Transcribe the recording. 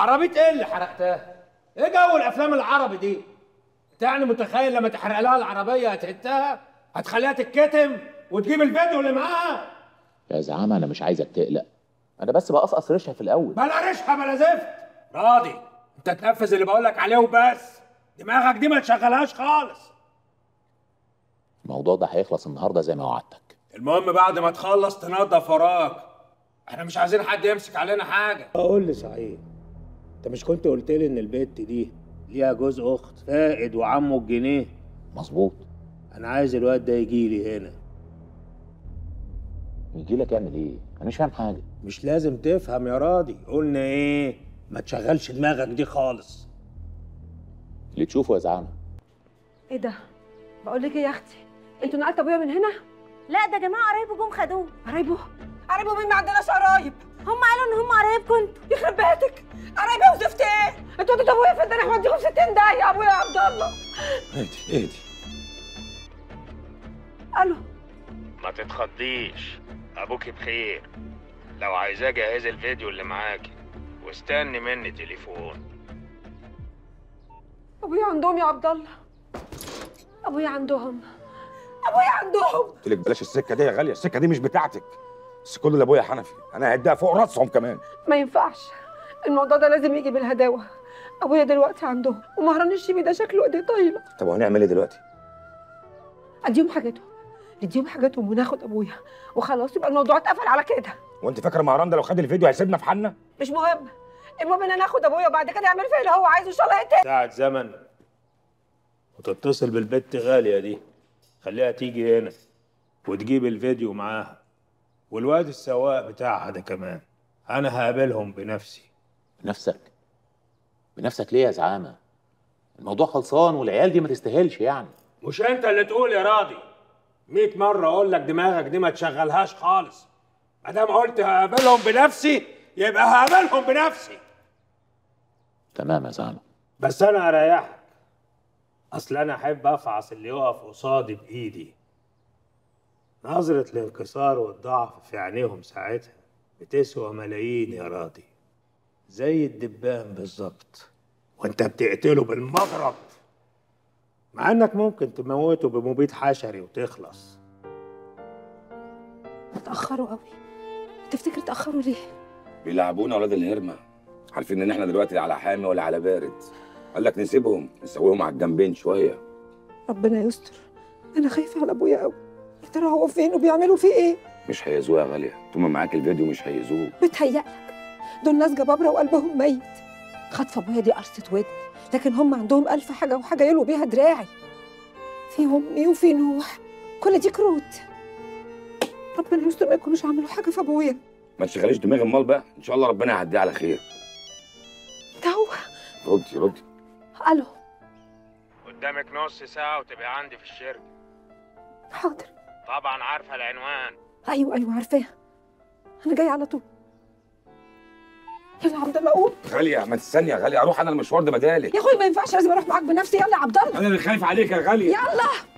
عربيه ايه اللي حرقتها ايه جو الافلام العربي دي انت يعني متخيل لما تحرق لها العربيه هتهتها هتخليها تتكتم وتجيب الفيديو اللي معاها يا زعامة أنا مش عايزك تقلق أنا بس بقصقص ريشها في الأول بلا ريشها بلا زفت راضي انت تنفذ اللي بقولك عليه وبس دماغك دي ما تشغلهاش خالص الموضوع ده هيخلص النهاردة زي ما وعدتك المهم بعد ما تخلص تنظف وراك احنا مش عايزين حد يمسك علينا حاجه اقول لي صحيح انت مش كنت قلت لي ان البت دي ليها جوز اخت فائد وعمه الجنيه مظبوط انا عايز الواد ده يجي لي هنا يجي لك يعمل إيه؟ أنا مش فاهم حاجة مش لازم تفهم يا راضي قلنا ايه ما تشغلش دماغك دي خالص اللي تشوفه يا زعامة ايه ده بقول لك ايه يا اختي انتوا نقلتوا ابويا من هنا لا ده جماعه قرايبه جم خدوه قرايبه قرايبه مين ما عندناش قرايب هم قالوا ان هم قرايبكم انتوا يخرب بيتك قرايبي وزفت ايه انتوا وديتوا ابويا فين ده انا هوديكم في 60 داهيه يا ابويا يا عبد الله اهدي اهدي الو ما تتخضيش ابوك بخير لو عايزاه جهزي الفيديو اللي معاكي واستني مني تليفون ابويا عندهم يا عبد الله ابويا عندهم ابويا عندهم قلت لك بلاش السكه دي يا غاليه السكه دي مش بتاعتك بس كل لابويا حنفي انا هديها فوق راسهم كمان ما ينفعش الموضوع ده لازم يجي بالهداوه ابويا دلوقتي عندهم ومهران الشيبي ده شكله ايديه طايله طب وهنعمل ايه دلوقتي اديهم حاجتهم نديهم حاجتهم وناخد ابويا وخلاص يبقى الموضوع اتقفل على كده وانت فاكره مهران ده لو خد الفيديو هيسيبنا في حالنا مش مهم المهم ان انا ناخد ابويا وبعد كده يعمل فيا اللي هو عايزه ان شاء الله يقتل ساعة زمن وتتصل بالبت غالية دي خليها تيجي هنا وتجيب الفيديو معاها والواد السواق بتاعها ده كمان انا هقابلهم بنفسي بنفسك بنفسك ليه يا زعامة؟ الموضوع خلصان والعيال دي ما تستاهلش يعني مش انت اللي تقول يا راضي مئة مرة اقول لك دماغك دي ما تشغلهاش خالص ما دام قلت هقابلهم بنفسي يبقى هقابلهم بنفسي تمام يا زعامة بس انا اريحك اصل انا احب افعص اللي يقف قصادي بايدي نظرة الانكسار والضعف في عينيهم ساعتها بتسوى ملايين يا راضي زي الدبان بالظبط وانت بتقتله بالمضرب مع انك ممكن تموته بمبيد حشري وتخلص اتاخروا قوي تفتكر اتاخروا ليه بيلعبونا ولاد الهرمه عارفين ان احنا دلوقتي على حامي ولا على بارد قال لك نسيبهم نسويهم على الجنبين شويه ربنا يستر انا خايفه على ابويا قوي يا ترى هو فين وبيعملوا فيه ايه مش هيأذوه يا غاليه طول ما معاك الفيديو مش هيأذوه بتهيألك دول ناس جبابره وقلبهم ميت خطف ابويا دي قرصه ودن لكن هم عندهم الف حاجه وحاجه يلوا بيها دراعي في امي وفي نوح كل دي كروت ربنا يستر ما يكونوش عملوا حاجه في ابويا ما تشغليش دماغ امال بقى ان شاء الله ربنا يعديها على خير ده هو ردي ردي الو قدامك نص ساعة وتبقى عندي في الشركة حاضر طبعا عارفة العنوان ايوه ايوه عارفاها انا جاي على طول يلا يا عبد الله قوم غاليه ما تستني يا غاليه اروح انا المشوار ده بدالك يا اخوي ما ينفعش لازم اروح معاك بنفسي يلا يا عبد الله انا اللي خايف عليك يا غاليه يلا